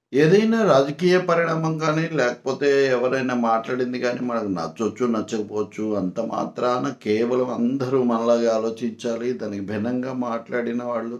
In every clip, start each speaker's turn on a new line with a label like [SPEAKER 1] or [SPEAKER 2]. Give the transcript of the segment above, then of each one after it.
[SPEAKER 1] ఏదైనా రాజకీయ పరిణామం కానీ లేకపోతే ఎవరైనా మాట్లాడింది కానీ మనకు నచ్చొచ్చు నచ్చకపోవచ్చు అంత మాత్రాన కేవలం అందరూ మనలాగా ఆలోచించాలి దానికి భిన్నంగా మాట్లాడిన వాళ్ళు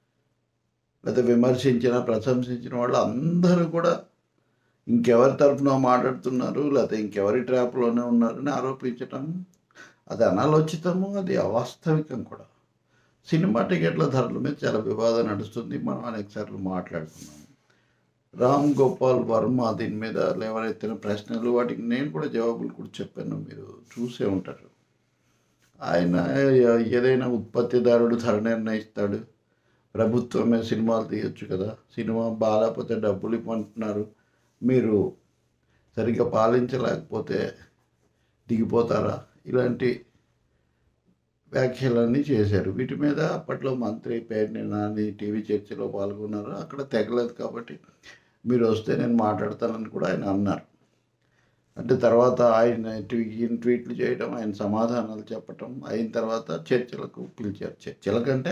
[SPEAKER 1] లేదా విమర్శించిన ప్రశంసించిన వాళ్ళు అందరూ కూడా ఇంకెవరి తరఫున మాట్లాడుతున్నారు లేకపోతే ఇంకెవరి ట్రాప్లోనే ఉన్నారని ఆరోపించటం అది అనాలోచితము అది అవాస్తవికం కూడా సినిమా టికెట్ల ధరల మీద చాలా వివాదం నడుస్తుంది మనం అనేకసార్లు మాట్లాడుకున్నాం రామ్ గోపాల్ వర్మ దీని మీద లేవనెత్తిన ప్రశ్నలు వాటికి నేను కూడా జవాబులు కూడా చెప్పాను మీరు చూసే ఉంటారు ఆయన ఏదైనా ఉత్పత్తిదారుడు ధర నిర్ణయిస్తాడు ప్రభుత్వమే సినిమాలు తీయొచ్చు కదా సినిమా బాగాలేకపోతే డబ్బులు ఇవ్వమంటున్నారు మీరు సరిగ్గా పాలించలేకపోతే దిగిపోతారా ఇలాంటి వ్యాఖ్యలన్నీ చేశారు వీటి మీద అప్పట్లో మంత్రి పేరుని నాని టీవీ చర్చలో పాల్గొన్నారు అక్కడ తెగలేదు కాబట్టి మీరు వస్తే నేను మాట్లాడతానని కూడా ఆయన అన్నారు అంటే తర్వాత ఆయన ట్వీ- ఈయన ట్వీట్లు చేయడం ఆయన సమాధానాలు చెప్పటం అయిన తర్వాత చర్చలకు పిలిచారు చర్చల కంటే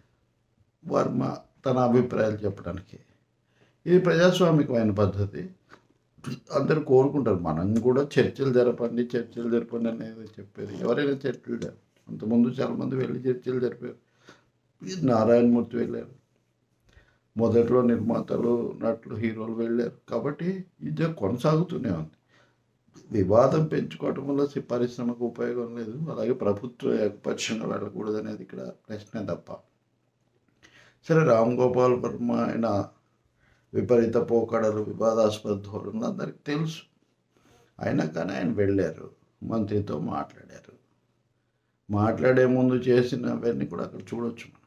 [SPEAKER 1] వర్మ తన అభిప్రాయాలు చెప్పడానికి ఇది ప్రజాస్వామికమైన పద్ధతి అందరూ కోరుకుంటారు మనం కూడా చర్చలు జరపండి చర్చలు జరపండి అనేది చెప్పేది ఎవరైనా చర్చలు జరపండి అంతకుముందు చాలామంది వెళ్ళి చర్చలు జరిపారు ఈ నారాయణమూర్తి వెళ్ళారు మొదట్లో నిర్మాతలు నటులు హీరోలు వెళ్ళారు కాబట్టి ఇది కొనసాగుతూనే ఉంది వివాదం పెంచుకోవటం వల్ల సి- పరిశ్రమకు ఉపయోగం లేదు అలాగే ప్రభుత్వ ఏకపక్షంగా వెళ్ళకూడదు అనేది ఇక్కడ ప్రశ్నే తప్ప సరే రామ్ గోపాల్ వర్మ ఆయన విపరీత పోకడలు వివాదాస్పద ధోరణులు అందరికి తెలుసు అయినా కానీ ఆయన వెళ్ళారు మంత్రితో మాట్లాడారు మాట్లాడే ముందు చేసినవన్నీ కూడా అక్కడ చూడొచ్చు మనం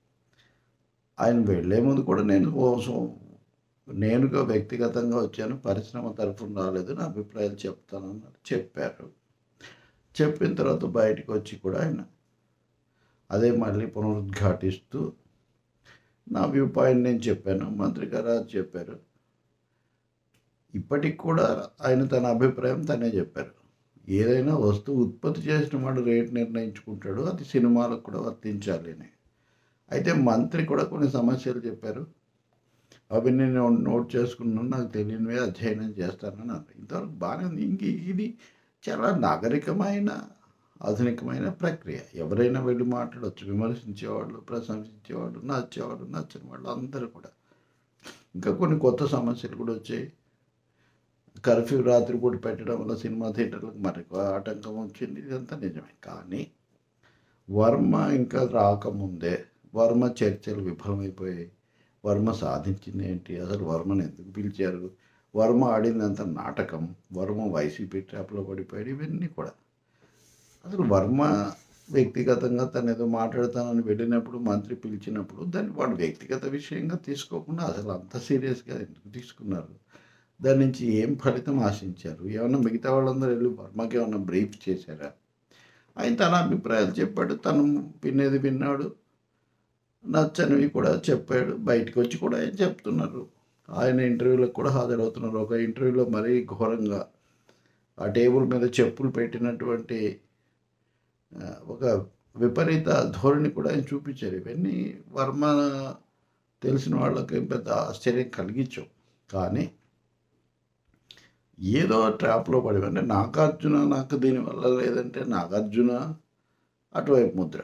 [SPEAKER 1] ఆయన వెళ్ళే ముందు కూడా నేను ఓ సో- నేనుగా వ్యక్తిగతంగా వచ్చాను పరిశ్రమ తరఫున రాలేదు నా అభిప్రాయాలు చెప్తానన్నారు చెప్పారు చెప్పిన తర్వాత బయటకు వచ్చి కూడా ఆయన అదే మళ్ళీ పునరుద్ఘాటిస్తూ నా వ్యూ పాయింట్ నేను చెప్పాను మంత్రి గారు అది చెప్పారు ఇప్పటికి కూడా ఆయన తన అభిప్రాయం తనే చెప్పారు ఏదైనా వస్తువు ఉత్పత్తి చేసిన వాడు రేట్ నిర్ణయించుకుంటాడు అది సినిమాలకు కూడా వర్తించాలి అని అయితే మంత్రి కూడా కొన్ని సమస్యలు చెప్పారు అవి నేను నోట్ చేసుకున్నాను నాకు తెలియనివే అధ్యయనం చేస్తానని అన్నారు ఇంతవరకు బాగానే ఉంది ఇంక ఇది చాలా నాగరికమైన ఆధునికమైన ప్రక్రియ ఎవరైనా వెళ్ళి మాట్లాడవచ్చు విమర్శించేవాళ్ళు ప్రశంసించేవాళ్ళు నచ్చేవాళ్ళు నచ్చని వాళ్ళు అందరూ కూడా ఇంకా కొన్ని కొత్త సమస్యలు కూడా వచ్చాయి కర్ఫ్యూ రాత్రిపూట పెట్టడం వల్ల సినిమా థియేటర్లకు మరొక ఆటంకం వచ్చింది ఇదంతా నిజమే కానీ వర్మ ఇంకా రాకముందే వర్మ చర్చలు విఫలమైపోయాయి వర్మ సాధించింది ఏంటి అసలు వర్మను ఎందుకు పిలిచారు వర్మ ఆడిందంత నాటకం వర్మ వైసీపీ ట్రాప్లో పడిపోయాడు ఇవన్నీ కూడా అసలు వర్మ వ్యక్తిగతంగా తను ఏదో మాట్లాడతానని వెళ్ళినప్పుడు మంత్రి పిలిచినప్పుడు దాన్ని వాడు వ్యక్తిగత విషయంగా తీసుకోకుండా అసలు అంత సీరియస్గా ఎందుకు తీసుకున్నారు దాని నుంచి ఏం ఫలితం ఆశించారు ఏమన్నా మిగతా వాళ్ళందరూ వెళ్ళి వర్మకి ఏమన్నా బ్రీఫ్ చేశారా ఆయన తన అభిప్రాయాలు చెప్పాడు తను వినేది విన్నాడు నచ్చనివి కూడా చెప్పాడు బయటకు వచ్చి కూడా ఆయన చెప్తున్నారు ఆయన ఇంటర్వ్యూలకు కూడా హాజరవుతున్నారు ఒక ఇంటర్వ్యూలో మరీ ఘోరంగా ఆ టేబుల్ మీద చెప్పులు పెట్టినటువంటి ఆ, ఒక విపరీత ధోరణి కూడా ఆయన చూపించారు ఇవన్నీ వర్మ తెలిసిన వాళ్ళకి పెద్ద ఆశ్చర్యం కలిగించవు కానీ ఏదో ట్రాప్లో పడి అంటే నాగార్జున నాకు దీనివల్ల లేదంటే నాగార్జున అటువైపు ముద్ర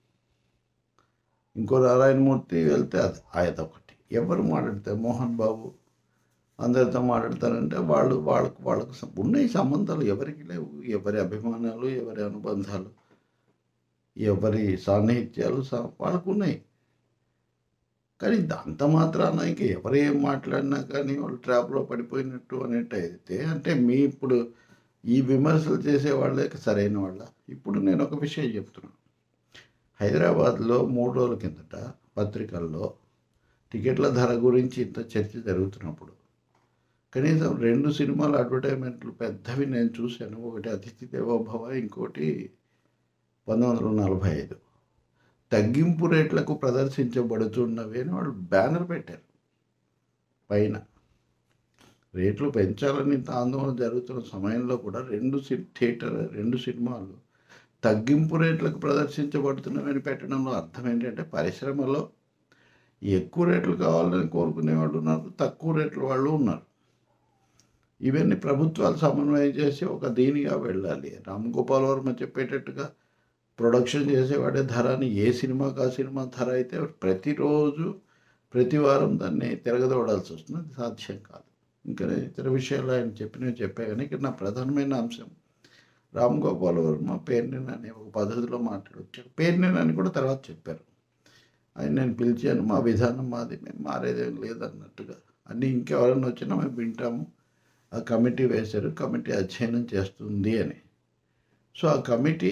[SPEAKER 1] ఇంకో నారాయణమూర్తి వెళ్తే అది ఆయత ఒకటి ఎవరు మాట్లాడితే మోహన్ బాబు అందరితో మాట్లాడతారంటే వాళ్ళు వాళ్ళకు వాళ్ళకు సం- ఉన్నాయి సంబంధాలు ఎవరికి లేవు ఎవరి అభిమానాలు ఎవరి అనుబంధాలు ఎవరి సాన్నిహిత్యాలు సా- వాళ్ళకు ఉన్నాయి కానీ అంత మాత్రాన ఇంక ఎవరు ఏం మాట్లాడినా కానీ వాళ్ళు ట్రాప్లో పడిపోయినట్టు అనేట్టు అయితే అంటే మీ ఇప్పుడు ఈ విమర్శలు చేసే వాళ్ళే సరైన వాళ్ళ ఇప్పుడు నేను ఒక విషయం చెప్తున్నాను హైదరాబాద్లో మూడు రోజుల కిందట పత్రికల్లో టికెట్ల ధర గురించి ఇంత చర్చ జరుగుతున్నప్పుడు కనీసం రెండు సినిమాల అడ్వర్టైజ్మెంట్లు పెద్దవి నేను చూశాను ఒకటి అతిథి దేవోభవ ఇంకోటి పంతొమ్మిది వందల నలభై ఐదు తగ్గింపు రేట్లకు ప్రదర్శించబడుతున్నవి అని వాళ్ళు బ్యానర్ పెట్టారు పైన రేట్లు పెంచాలని ఇంత ఆందోళన జరుగుతున్న సమయంలో కూడా రెండు సి థియేటర్ రెండు సినిమాలు తగ్గింపు రేట్లకు ప్రదర్శించబడుతున్నవని పెట్టడంలో అర్థం ఏంటంటే పరిశ్రమలో ఎక్కువ రేట్లు కావాలని కోరుకునే వాళ్ళు ఉన్నారు తక్కువ రేట్ల వాళ్ళు ఉన్నారు ఇవన్నీ ప్రభుత్వాలు సమన్వయం చేసి ఒక దీనిగా వెళ్ళాలి రామ్ గోపాల్ వర్మ చెప్పేటట్టుగా ప్రొడక్షన్ చేసేవాడే ధర అని ఏ సినిమాకి ఆ సినిమా ధర అయితే ప్రతిరోజు ప్రతి వారం దాన్ని తిరగదోడాల్సి వస్తుంది అది సాధ్యం కాదు ఇంకా ఇతర విషయాలు ఆయన చెప్పినవి చెప్పే కానీ ఇక్కడ నా ప్రధానమైన అంశం రామ్ గోపాల్ వర్మ పేర్నిన్ అనే ఒక పద్ధతిలో మాట్లాడొచ్చారు పేర్నిన్ అని కూడా తర్వాత చెప్పారు ఆయన నేను పిలిచాను మా విధానం మాది మేము మారేదేం లేదన్నట్టుగా అన్నీ ఇంకెవరైనా వచ్చినా మేము వింటాము ఆ కమిటీ వేశారు కమిటీ అధ్యయనం చేస్తుంది అని సో ఆ కమిటీ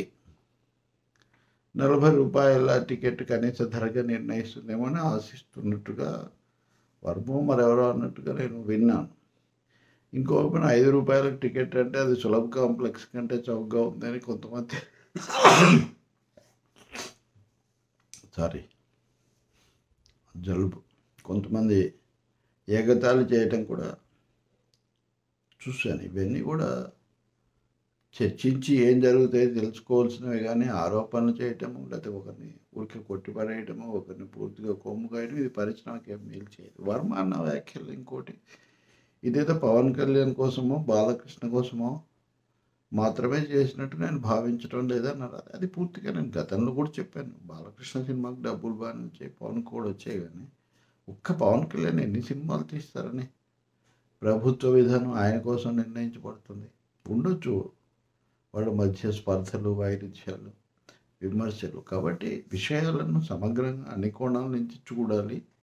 [SPEAKER 1] నలభై రూపాయల టికెట్ కనీస ధరగా నిర్ణయిస్తుందేమో అని ఆశిస్తున్నట్టుగా వర్మ మరెవరో అన్నట్టుగా నేను విన్నాను ఇంకో పైన ఐదు రూపాయల టికెట్ అంటే అది సులభ కాంప్లెక్స్ కంటే చౌకగా ఉందని కొంతమంది సారీ జలుబు కొంతమంది ఏగతాళి చేయటం కూడా చూశాను ఇవన్నీ కూడా చర్చించి ఏం జరుగుతాయో తెలుసుకోవాల్సినవి కానీ ఆరోపణలు చేయటము లేకపోతే ఒకరిని ఊరికి కొట్టిపడేయటము ఒకరిని పూర్తిగా కొమ్ము కాయడం ఇది పరిశ్రమకి ఏం మేలు చేయదు వర్మ అన్న వ్యాఖ్యలు ఇంకోటి ఇదేదో పవన్ కళ్యాణ్ కోసమో బాలకృష్ణ కోసమో మాత్రమే చేసినట్టు నేను భావించడం లేదన్నారు అది అది పూర్తిగా నేను గతంలో కూడా చెప్పాను బాలకృష్ణ సినిమాకి డబ్బులు బాగానే వచ్చాయి పవన్ కూడా వచ్చాయి కానీ ఒక్క పవన్ కళ్యాణ్ ఎన్ని సినిమాలు తీస్తారని ప్రభుత్వ విధానం ఆయన కోసం నిర్ణయించబడుతుంది ఉండొచ్చు వాళ్ళ మధ్య స్పర్ధలు వైరుధ్యాలు విమర్శలు కాబట్టి విషయాలను సమగ్రంగా అన్ని కోణాల నుంచి చూడాలి